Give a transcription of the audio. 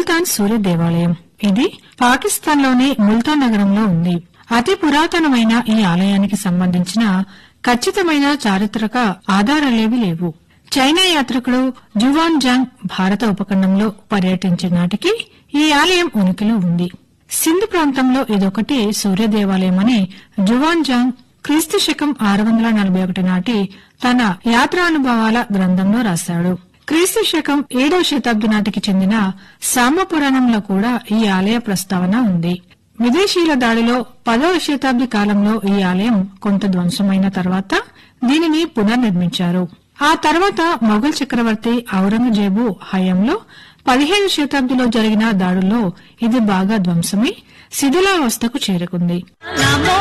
ముల్తాన్ సూర్య దేవాలయం ఇది పాకిస్తాన్ లోని ముల్తాన్ నగరంలో ఉంది అతి పురాతనమైన ఈ ఆలయానికి సంబంధించిన ఖచ్చితమైన చారిత్రక ఆధారాలేవీ లేవు చైనా యాత్రికుడు జువాన్ జాంగ్ భారత ఉపఖండంలో పర్యటించిన నాటికి ఈ ఆలయం ఉనికిలో ఉంది సింధు ప్రాంతంలో ఇదొకటి సూర్య దేవాలయమని జువాన్ జాంగ్ క్రీస్తు శకం ఆరు వందల నలభై ఒకటి నాటి తన యాత్రానుభవాల గ్రంథంలో రాశాడు క్రీస్తు శకం ఏడవ శతాబ్ది నాటికి చెందిన సామ పురాణంలో కూడా ఈ ఆలయ ప్రస్తావన ఉంది విదేశీయుల దాడిలో పదవ శతాబ్ది కాలంలో ఈ ఆలయం కొంత ధ్వంసమైన తర్వాత దీనిని పునర్నిర్మించారు ఆ తర్వాత మొఘల్ చక్రవర్తి ఔరంగజేబు హయాంలో పదిహేను శతాబ్దిలో జరిగిన దాడుల్లో ఇది బాగా ధ్వంసమై శిథిలావస్థకు చేరుకుంది